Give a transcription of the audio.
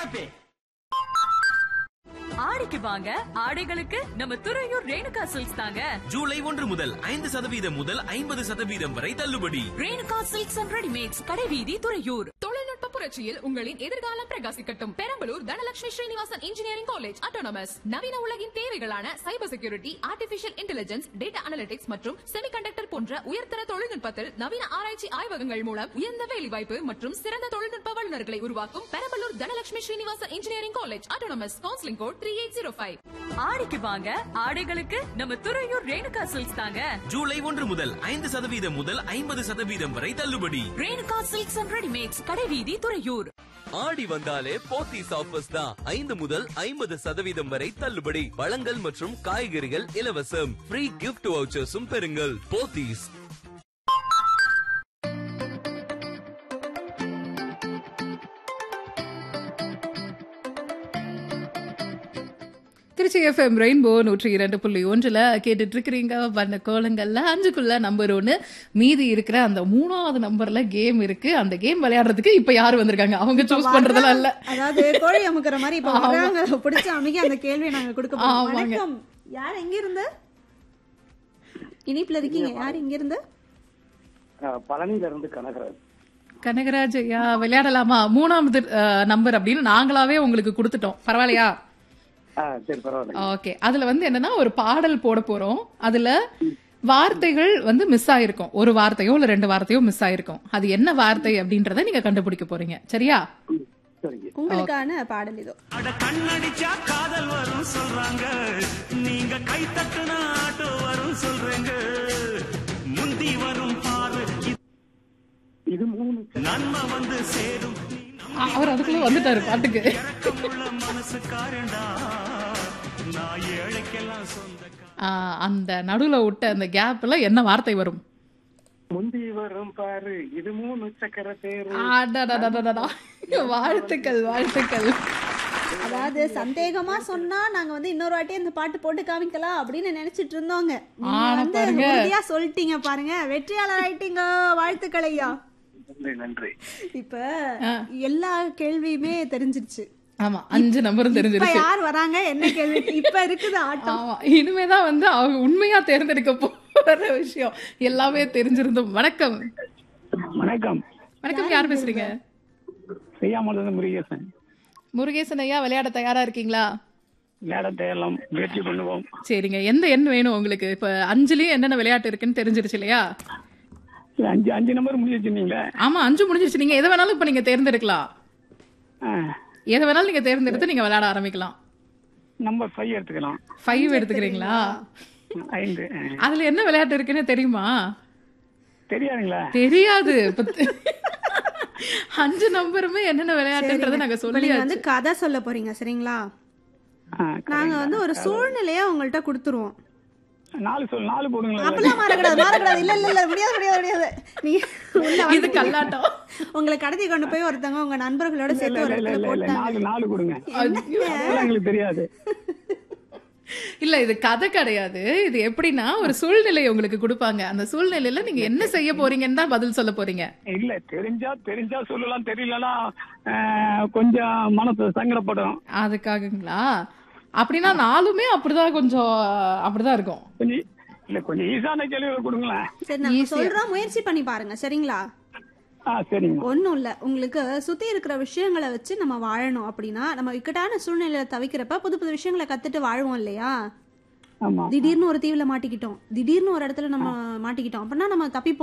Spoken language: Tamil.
கிளப்பு ஆடிக்கு வாங்க ஆடைகளுக்கு நம்ம துறையூர் ரேணுகா சில்க்ஸ் தாங்க ஜூலை ஒன்று முதல் ஐந்து சதவீதம் முதல் ஐம்பது சதவீதம் வரை தள்ளுபடி ரேணுகா சில்க்ஸ் அண்ட் ரெடிமேட்ஸ் கடைவீதி துறையூர் தொழில்நுட்ப புரட்சியில் உங்களின் எதிர்காலம் பிரகாசிக்கட்டும் Perambalur Dhanalakshmi Srinivasan engineering college autonomous நவீன உலகின் தேவைகளான cyber security artificial intelligence data analytics மற்றும் செமிகண்டக்டர் போன்ற உயர்தர தொழில்நுட்பத்தில் நவீன ஆராய்ச்சி ஆய்வகங்கள் மூலம் உயர்ந்த வேலைவாய்ப்பு மற்றும் சிறந்த தொழில்நுட்ப வல்லுநர்களை உருவாக்கும் Perambalur Dhanalakshmi Srinivasan engineering college autonomous counselling code three eight zero five ஆடிக்கு வாங்க ஆடைகளுக்கு நம்ம துறையூர் ரேணுகா சில்க்ஸ் தாங்க ஜூலை ஒன்று முதல் ஐந்து சதவீதம் முதல் ஐம்பது சதவீதம் வரை தள்ளுபடி ரேணுகா சில்க்ஸ் அண்ட் ரெடிமேட்ஸ் கடைவீதி துறையூர் ஆடி வந்தாலே போத்தீஸ் ஆஃபர்ஸ் தான் ஐந்து முதல் ஐம்பது சதவீதம் வரை தள்ளுபடி பழங்கள் மற்றும் காய்கறிகள் இலவசம் ஃப்ரீ கிஃப்ட் வவுச்சர்ஸும் பெறுங்கள் போத்தீஸ் திருச்சி எஃப்எம் ரெயின்போ நூற்றி இரண்டு புள்ளி ஒன்றுல கேட்டுட்டு இருக்கிறீங்க வண்ண கோலங்கள்ல அஞ்சுக்குள்ள நம்பர் ஒன்னு மீதி இருக்கிற அந்த மூணாவது நம்பர்ல கேம் இருக்கு அந்த கேம் விளையாடுறதுக்கு இப்ப யாரு வந்திருக்காங்க அவங்க சூஸ் பண்றதெல்லாம் இல்ல அதாவது கோழி அமுக்குற மாதிரி இப்ப வர்றாங்க பிடிச்ச அமைக்க அந்த கேள்வியை நாங்க கொடுக்க போறோம் ஆமாங்க. வணக்கம் யார் எங்க இருந்து இனிப்புல இருக்கீங்க யார் இங்க இருந்து பழனியில இருந்து கனகராஜ் கனகராஜ் ஐயா விளையாடலாமா மூணாவது நம்பர் அப்படின்னு நாங்களாவே உங்களுக்கு கொடுத்துட்டோம் பரவாயில்லையா ஆ சரி பரவாயில்ல ஓகே அதுல வந்து என்னன்னா ஒரு பாடல் போட போறோம் அதுல வார்த்தைகள் வந்து மிஸ் ஆயிருக்கும் ஒரு வார்த்தையோ இல்ல ரெண்டு வார்த்தையோ மிஸ் ஆயிருக்கும் அது என்ன வார்த்தை அப்படின்றத நீங்க கண்டுபிடிக்க போறீங்க சரியா சரிங்க உங்களுக்கான பாடல் இதோ அட கண்ணடிச்சா காதல் வரும் சொல்றாங்க நீங்க கை தட்டுனா ஆட்டோ வரும் சொல்றேங்க முந்தி வரும் பாரு இது மூணு நன்மை வந்து சேரும் அ- அவர் அதுக்குள்ள வந்துட்டாரு பாட்டுக்கு இறக்கமுள்ள மனசுக்காரண்டா நான் ஏழைக்கெல்லாம் சொந்த ஆ, அந்த நடுவுல விட்ட அந்த கேப்ல என்ன வார்த்தை வரும் முந்தி வரும் பாரு இது மூணு சக்கர தேரு அடடடடடடா. வாழ்த்துக்கள் வாழ்த்துக்கள் அதாவது சந்தேகமா சொன்னா நாங்க வந்து இன்னொரு வாட்டி அந்த பாட்டு போட்டு காமிக்கலாம் அப்படின்னு நினைச்சிட்டு இருந்தோங்க நீங்க ஆனா வந்து பாருங்க. உறுதியா சொல்லிட்டீங்க பாருங்க வெற்றியாளர் ஆயிட்டீங்க வாழ்த்துக்கள் ஐயா நன்றி நன்றி இப்ப எல்லா கேள்வியுமே தெரிஞ்சிருச்சு ஆமா அஞ்சு நம்பரும் இப்ப தெரிஞ்சிருச்சு யார் வராங்க என்ன கேள்வி இப்ப இருக்குது ஆட்டம் ஆமா இனிமேதான் வந்து அவங்க உண்மையா தேர்ந்தெடுக்க போற விஷயம் எல்லாமே தெரிஞ்சிருந்தோம் வணக்கம் வணக்கம் வணக்கம் யார் பேசுறீங்க செய்யாமல் முருகேசன் முருகேசன் ஐயா விளையாட தயாரா இருக்கீங்களா விளையாடத்தை எல்லாம் முயற்சி பண்ணுவோம் சரிங்க எந்த எண் வேணும் உங்களுக்கு இப்ப அஞ்சுலயும் என்னென்ன விளையாட்டு இருக்குன்னு தெரிஞ்சிருச்சு இல்லையா இல்ல, அஞ்சு அஞ்சு நம்பர் முடிஞ்சு வச்சிருந்தீங்களே ஆமா அஞ்சு முடிஞ்சிருச்சு நீங்க எதை வேணாலும் இப்ப நீங்க தேர்ந்தெடுக்கலாம் ஆ, எதை வேணாலும் நீங்க தேர்ந்தெடுத்து நீங்க விளையாட ஆரம்பிக்கலாம் நம்பர் ஃபைவ் எடுத்துக்கலாம் ஃபைவ் எடுத்துக்கிறீங்களா ஐந்து ஆ. அதுல என்ன விளையாட்டு இருக்குன்னு தெரியுமா தெரியாதுங்களா தெரியாது இப்ப தெ- அஞ்சு நம்பருமே என்னென்ன விளையாட்டுன்றதை நாங்க இப்ப நீங்க வந்து சொல்லியாச்சு கதை சொல்ல போறீங்க சரிங்களா ஆ, நாங்க வந்து ஒரு சூழ்நிலைய உங்கள்ட்ட கொடுத்துருவோம் நாலு சொல் நாலு போடுங்களா அப்பெல்லாம் மாறக்கூடாது மாறக்கூடாது இல்ல இல்ல இல்ல முடியாது முடியாது முடியாது நீங்க உள்ள இது வந்துட்டீங்க. கல்லாட்டம் உங்களை கடத்தி கொண்டு போய் ஒருத்தவங்க உங்க நண்பர்களோட இல்ல சேர்த்து ஒரு இல்ல இல்ல இடத்துல இல்ல இல்ல போட்டாங்க நாலு நாலு கொடுங்க ஐயோ. அதெல்லாம் எங்களுக்கு தெரியாது இல்ல இது கதை கிடையாது இது எப்படின்னா ஒரு சூழ்நிலை உங்களுக்கு கொடுப்பாங்க அந்த சூழ்நிலையில நீங்க என்ன செய்ய போறீங்கன்னு தான் பதில் சொல்ல போறீங்க இல்ல தெரிஞ்சா தெரிஞ்சா சொல்லலாம் தெரியலனா கொஞ்சம் மனசு சங்கடப்படும் அதுக்காகங்களா அப்படின்னா நாலுமே அப்படிதான் கொஞ்சம் அப்படிதான் இருக்கும் கொஞ்சம் இல்ல கொஞ்சம் ஈஸான கேள்விகளை கொடுங்களேன் சரி நாங்க Easy-ஆ. சொல்றோம் முயற்சி பண்ணி பாருங்க சரிங்களா ஆ சரிங்க ஒண்ணும் இல்ல உங்களுக்கு சுத்தி இருக்கிற விஷயங்களை வச்சு நம்ம வாழணும் அப்படின்னா நம்ம இக்கட்டான சூழ்நிலையில தவிக்கிறப்ப புது புது விஷயங்களை கத்துட்டு வாழ்வோம் இல்லையா ஆமா திடீர்னு ஒரு தீவுல மாட்டிக்கிட்டோம் திடீர்னு ஒரு இடத்துல நம்ம மாட்டிக்கிட்டோம் அப்படின்னா நம்ம தப்பி